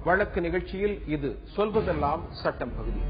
வழக்கு நிகழ்ச்சியில் இது சொல்வதெல்லாம் சட்டம் பகுதி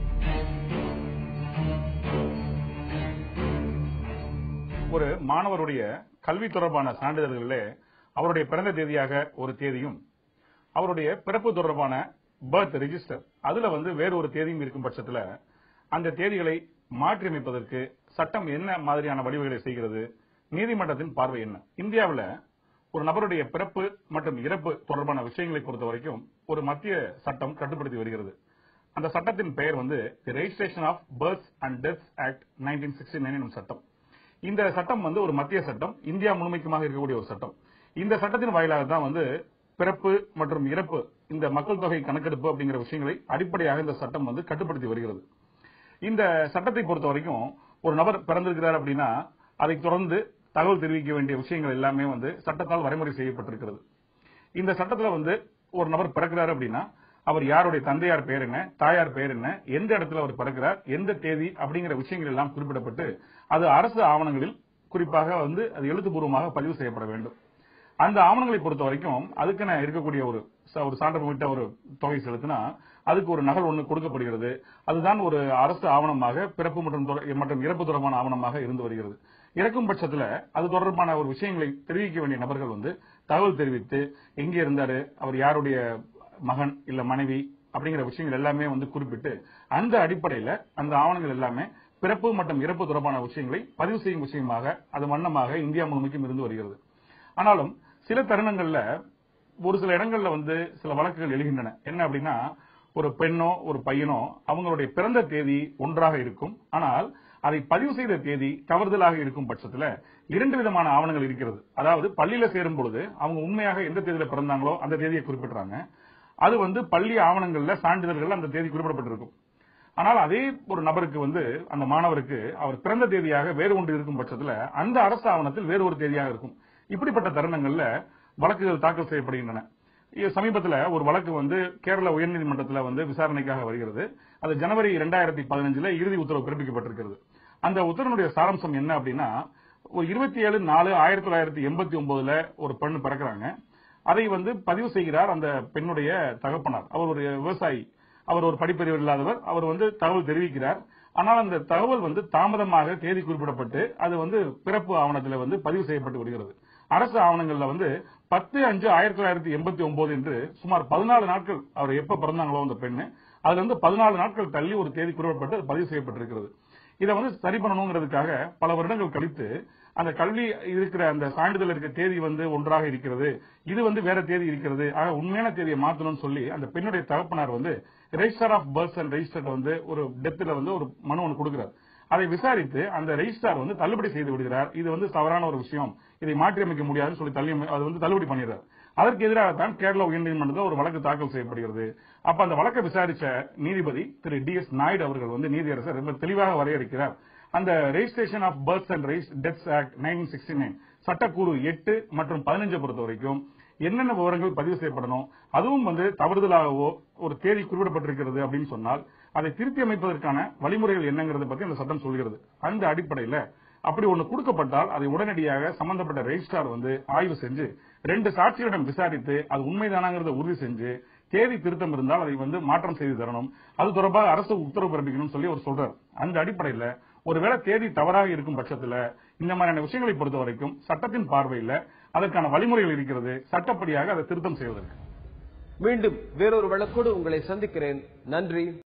ஒரு மாணவருடைய கல்வி தொடர்பான சான்றிதழ்களிலே அவருடைய பிறந்த தேதியாக ஒரு தேதியும் அவருடைய பிறப்பு தொடர்பான பர்த் ரெஜிஸ்டர் அதுல வந்து வேறு ஒரு தேதியும் இருக்கும் பட்சத்துல அந்த தேதிகளை மாற்றியமைப்பதற்கு சட்டம் என்ன மாதிரியான வழிவகைகளை செய்கிறது நீதிமன்றத்தின் பார்வை என்ன இந்தியாவில் ஒரு நபருடைய பிறப்பு மற்றும் இறப்பு தொடர்பான விஷயங்களை பொறுத்த வரைக்கும் ஒரு மத்திய சட்டம் கட்டுப்படுத்தி வருகிறது அந்த சட்டத்தின் பெயர் வந்து the registration of births and deaths act nineteen sixty nine சட்டம் இந்த சட்டம் வந்து ஒரு மத்திய சட்டம் இந்தியா முழுமைக்குமாக இருக்கக்கூடிய ஒரு சட்டம் இந்த சட்டத்தின் வாயிலாக தான் வந்து பிறப்பு மற்றும் இறப்பு இந்த மக்கள் தொகை கணக்கெடுப்பு அப்படிங்கிற விஷயங்களை அடிப்படையாக இந்த சட்டம் வந்து கட்டுப்படுத்தி வருகிறது இந்த சட்டத்தை பொறுத்த வரைக்கும் ஒரு நபர் பிறந்திருக்கிறார் அப்படின்னா அதை தொடர்ந்து தகவல் தெரிவிக்க வேண்டிய விஷயங்கள் எல்லாமே வந்து சட்டத்தால் வரைமுறை செய்யப்பட்டிருக்கிறது இந்த சட்டத்துல வந்து ஒரு நபர் பிறக்கிறார் அப்படின்னா அவர் யாருடைய தந்தையார் பெயர் என்ன தாயார் பெயர் என்ன எந்த இடத்துல அவர் பிறக்கிறார் எந்த தேதி அப்படிங்கிற விஷயங்கள் எல்லாம் குறிப்பிடப்பட்டு அது அரசு ஆவணங்களில் குறிப்பாக வந்து அது எழுத்துப்பூர்வமாக பதிவு செய்யப்பட வேண்டும் அந்த ஆவணங்களை பொறுத்த வரைக்கும் அதுக்கென இருக்கக்கூடிய ஒரு ச- ஒரு சான்று விட்ட ஒரு தொகை செலுத்தினா அதுக்கு ஒரு நகல் ஒன்று கொடுக்கப்படுகிறது அதுதான் ஒரு அரசு ஆவணமாக பிறப்பு மற்றும் தொட- மற்றும் இறப்பு தொடர்பான ஆவணமாக இருந்து வருகிறது இறக்கும் பட்சத்துல அது தொடர்பான ஒரு விஷயங்களை தெரிவிக்க வேண்டிய நபர்கள் வந்து தகவல் தெரிவித்து எங்கே இருந்தாரு அவர் யாருடைய மகன் இல்ல மனைவி அப்படிங்கிற விஷயங்கள் எல்லாமே வந்து குறிப்பிட்டு அந்த அடிப்படையில அந்த ஆவணங்கள் எல்லாமே பிறப்பு மற்றும் இறப்பு தொடர்பான விஷயங்களை பதிவு செய்யும் விஷயமாக அது வண்ணமாக இந்தியா முழுமைக்கும் இருந்து வருகிறது ஆனாலும் சில தருணங்கள்ல ஒரு சில இடங்கள்ல வந்து சில வழக்குகள் எழுகின்றன என்ன அப்படின்னா ஒரு பெண்ணோ ஒரு பையனோ அவங்களுடைய பிறந்த தேதி ஒன்றாக இருக்கும் ஆனால் அதை பதிவு செய்த தேதி தவறுதலாக இருக்கும் பட்சத்துல இரண்டு விதமான ஆவணங்கள் இருக்கிறது அதாவது பள்ளியில சேரும் பொழுது அவங்க உண்மையாக எந்த தேதியில பிறந்தாங்களோ அந்த தேதியை குறிப்பிடுறாங்க அது வந்து பள்ளி ஆவணங்கள்ல சான்றிதழ்கள் அந்த தேதி குறிப்பிடப்பட்டிருக்கும் ஆனால் அதே ஒரு நபருக்கு வந்து அந்த மாணவருக்கு அவர் பிறந்த தேதியாக வேறு ஒன்று இருக்கும் பட்சத்துல அந்த அரசு ஆவணத்தில் வேறு ஒரு தேதியாக இருக்கும் இப்படிப்பட்ட தருணங்கள்ல வழக்குகள் தாக்கல் செய்யப்படுகின்றன இ- சமீபத்துல ஒரு வழக்கு வந்து கேரள உயர்நீதிமன்றத்துல வந்து விசாரணைக்காக வருகிறது அது ஜனவரி இரண்டாயிரத்தி பதினஞ்சுல இறுதி உத்தரவு பிறப்பிக்கப்பட்டிருக்கிறது அந்த உத்தரவுடைய சாராம்சம் என்ன அப்படின்னா ஒரு இருபத்தி ஏழு நாலு ஆயிரத்தி தொள்ளாயிரத்தி எண்பத்தி ஒன்பதுல ஒரு பெண் பிறக்கிறாங்க அதை வந்து பதிவு செய்கிறார் அந்த பெண்ணுடைய தகப்பனார் அவர் ஒரு விவசாயி அவர் ஒரு படிப்பறிவு இல்லாதவர் அவர் வந்து தகவல் தெரிவிக்கிறார் ஆனால் அந்த தகவல் வந்து தாமதமாக தேதி குறிப்பிடப்பட்டு அது வந்து பிறப்பு ஆவணத்தில் வந்து பதிவு செய்யப்பட்டு வருகிறது அரசு ஆவணங்கள்ல வந்து பத்து அஞ்சு ஆயிரத்தி தொள்ளாயிரத்தி எண்பத்தி ஒன்பது என்று சுமார் பதினாலு நாட்கள் அவர் எப்ப பிறந்தாங்களோ அந்த பெண்ணு அதுல இருந்து பதினாலு நாட்கள் தள்ளி ஒரு தேதி குறிப்பிடப்பட்டு அது பதிவு செய்யப்பட்டிருக்கிறது இதை வந்து சரி பண்ணணுங்கிறதுக்காக பல வருடங்கள் கழித்து அந்த கல்வி இருக்கிற அந்த சான்றிதழ் இருக்க தேதி வந்து ஒன்றாக இருக்கிறது இது வந்து வேற தேதி இருக்கிறது ஆக உண்மையான தேதியை மாத்தணும்னு சொல்லி அந்த பெண்ணுடைய தகப்பனார் வந்து register of birth and register வந்து ஒரு டெத்துல வந்து ஒரு மனு ஒன்று கொடுக்கிறார் அதை விசாரித்து அந்த ரெஜிஸ்டார் வந்து தள்ளுபடி செய்து விடுகிறார் இது வந்து தவறான ஒரு விஷயம் இதை மாற்றியமைக்க முடியாதுன்னு சொல்லி தள்ளி அது வந்து தள்ளுபடி பண்ணிடுறார் அதற்கு எதிராகத்தான் கேரளா உயர்நீதிமன்றத்தில் ஒரு வழக்கு தாக்கல் செய்யப்படுகிறது அப்ப அந்த வழக்கை விசாரிச்ச நீதிபதி திரு டி எஸ் நாயுடு அவர்கள் வந்து நீதியரசர் ரொம்ப தெளிவாக வரையறுக்கிறார் அந்த registration of births and deaths act nineteen sixty nine சட்டக்கூறு எட்டு மற்றும் பதினஞ்சை பொறுத்த வரைக்கும் என்னென்ன விவரங்கள் பதிவு செய்யப்படணும் அதுவும் வந்து தவறுதலாகவோ ஒரு தேதி குறிப்பிடப்பட்டிருக்கிறது அப்படின்னு சொன்னால் அதை திருத்தி அமைப்பதற்கான வழிமுறைகள் என்னங்கிறத பத்தி அந்த சட்டம் சொல்கிறது அந்த அடிப்படையில அப்படி ஒண்ணு கொடுக்கப்பட்டால் அதை உடனடியாக சம்பந்தப்பட்ட ரெஜிஸ்ட்ரார் வந்து ஆய்வு செஞ்சு ரெண்டு சாட்சிகளிடம் விசாரித்து அது உண்மைதானாங்கிறத உறுதி செஞ்சு தேதி திருத்தம் இருந்தால் அதை வந்து மாற்றம் செய்து தரணும் அது தொடர்பாக அரசு உத்தரவு பிறப்பிக்கணும்னு சொல்லி அவர் சொல்றார் அந்த அடிப்படையில ஒருவேளை தேதி தவறாக இருக்கும் பட்சத்துல இந்த மாதிரியான விஷயங்களை பொறுத்த வரைக்கும் சட்டத்தின் பார்வையில அதற்கான வழிமுறைகள் இருக்கிறது சட்டப்படியாக அதை திருத்தம் செய்வதற்கு மீண்டும் வேறொரு வழக்கோடு உங்களை சந்திக்கிறேன் நன்றி